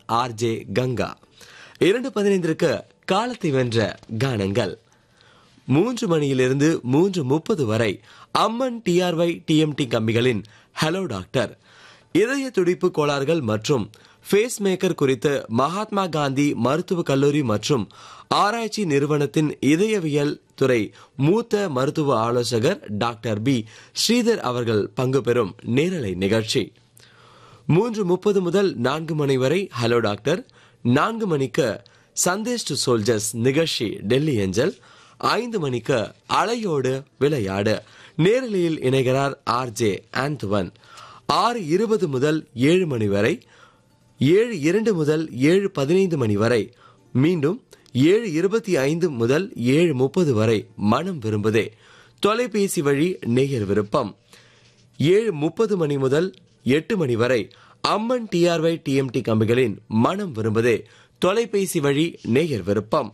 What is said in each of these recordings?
RJ Ganga இரண்டு பதினைந்திற்கு காலத்தை வென்ற கானங்கள் மூன்று மணியிலிருந்து மூன்று முப்பது வரை அம்மன் டிஆர்ஒய் டிஎம்டி கம்பிகளின் ஹலோ டாக்டர் இதய துடிப்பு கோளாறுகள் மற்றும் ஃபேஸ் மேக்கர் குறித்து மகாத்மா காந்தி மருத்துவக் கல்லூரி மற்றும் ஆராய்ச்சி நிறுவனத்தின் இதயவியல் துறை மூத்த மருத்துவ ஆலோசகர் டாக்டர் பி ஸ்ரீதர் அவர்கள் பங்கு பெறும் நேரலை நிகழ்ச்சி மூன்று முப்பது முதல் நான்கு மணி வரை ஹலோ டாக்டர் நான்கு மணிக்கு சந்தேஷ் டு சோல்ஜர்ஸ் நிகழ்ச்சி டெல்லி ஏஞ்சல் ஐந்து மணிக்கு அலையோடு விளையாடு நேரலையில் இணைகிறார் ஆர்ஜே ஆந்துவன் ஆறு இருபது முதல் ஏழு மணி வரை ஏழு இரண்டு முதல் ஏழு பதினைந்து மணி வரை மீண்டும் ஏழு இருபத்தி ஐந்து முதல் ஏழு முப்பது வரை மனம் விரும்புதே தொலைபேசி வழி நேயர் விருப்பம் ஏழு முப்பது மணி முதல் எட்டு மணி வரை அம்மன் டிஆர்ஒய் டிஎம்டி கம்பிகளின் மனம் விரும்புதே தொலைபேசி வழி நேயர் விருப்பம்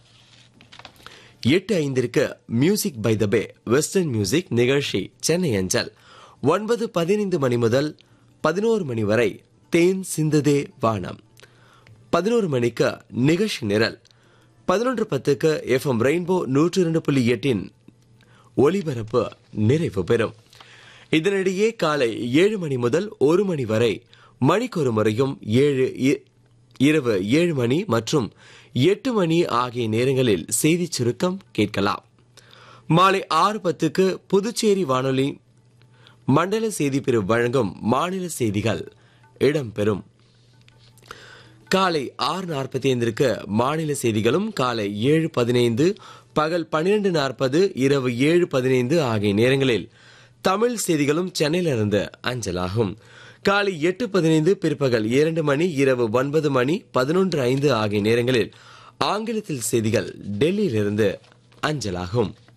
எட்டு ஐந்திற்கு music by the bay western music நிகழ்ச்சி சென்னை அஞ்சல் ஒன்பது பதினைந்து மணி முதல் பதினோரு மணி வரை தேன் சிந்ததே வானம் பதினோரு மணிக்கு நிகழ்ச்சி நிரல் பதினொன்று பத்துக்கு எஃப்எம் ரெயின்போ நூற்று இரண்டு புள்ளி எட்டின் ஒலிபரப்பு நிறைவு பெறும் இதனிடையே காலை ஏழு மணி முதல் ஒரு மணி வரை மணிக்கொரு முறையும் ஏழு இ- இரவு ஏழு மணி மற்றும் எட்டு மணி ஆகிய நேரங்களில் செய்தி சுருக்கம் கேட்கலாம் மாலை ஆறு பத்துக்கு புதுச்சேரி வானொலி மண்டல செய்தி பிரிவு வழங்கும் மாநில செய்திகள் இடம்பெறும் காலை ஆறு நாற்பத்தி ஐந்திற்கு மாநில செய்திகளும் காலை ஏழு பதினைந்து பகல் பன்னிரண்டு நாற்பது இரவு ஏழு பதினைந்து ஆகிய நேரங்களில் தமிழ் செய்திகளும் சென்னையிலிருந்து அஞ்சலாகும் காலை எட்டு பதினைந்து பிற்பகல் இரண்டு மணி இரவு ஒன்பது மணி பதினொன்று ஐந்து ஆகிய நேரங்களில் ஆங்கிலத்தில் செய்திகள் டெல்லியிலிருந்து அஞ்சலாகும்